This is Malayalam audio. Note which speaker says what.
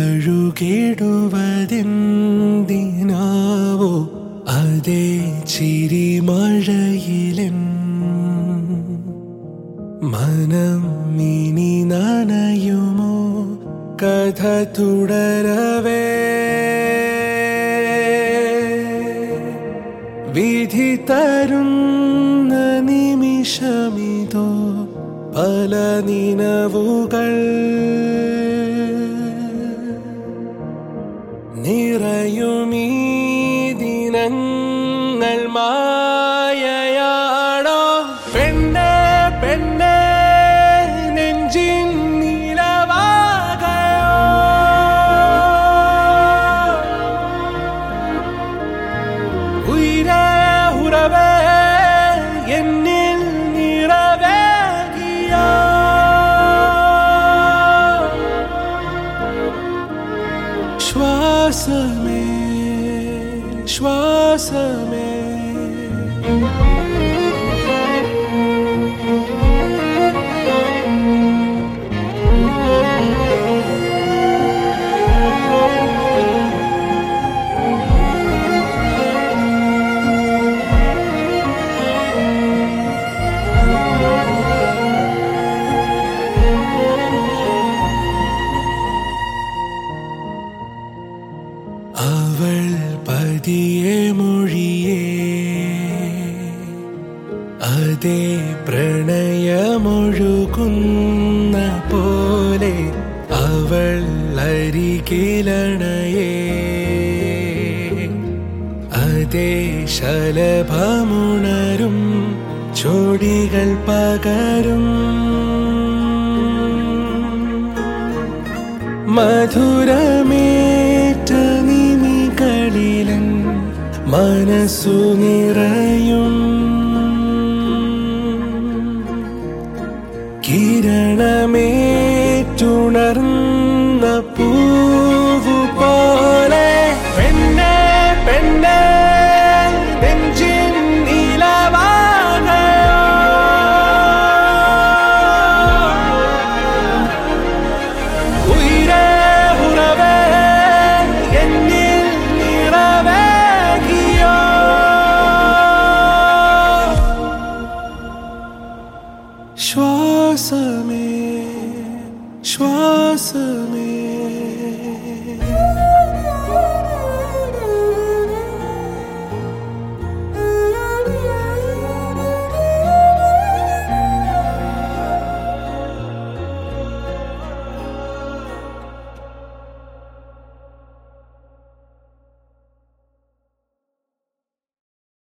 Speaker 1: തഴുകിടുവതെന്തിനാവോ അതേ ചിരിമഴയിലെൻ മനം ഇനി നനയുമോ കഥ തുടരവേ വിധി തരുന്ന നിമിഷമിതോ പല നിനവുകൾ നിറയുമീ ദിനങ്ങൾ മായയാണോ പെണ്ണെ പെണ്ണെ നെഞ്ചിൻ നിലവാകയോ ഉയരെ ഉറവേ എന്നിൽ നിറവേകിയോ ശ്വാസമേ ശ്വാസമേ അവൾ പതിയെ മൊഴിയേ അതേ പ്രണയമൊഴുകുന്ന പോലെ അവൾ അരികിലണയേ അതേ ശലഭമുണരും ചോടികൾ പകരും മധുരമേറ്റ നിമികളിലൻ മനസ്സു നിറയും കിരണമേറ്റുണർന്ന പൂവു പോലെ പെണ്ണെ പെണ്ണെ നെഞ്ചിൻ നിലവാകയോ ഉയരെ ഉറവേ എന്നിൽ നിറവേകിയോ ശ്വാസമേ ശ്വാസമേ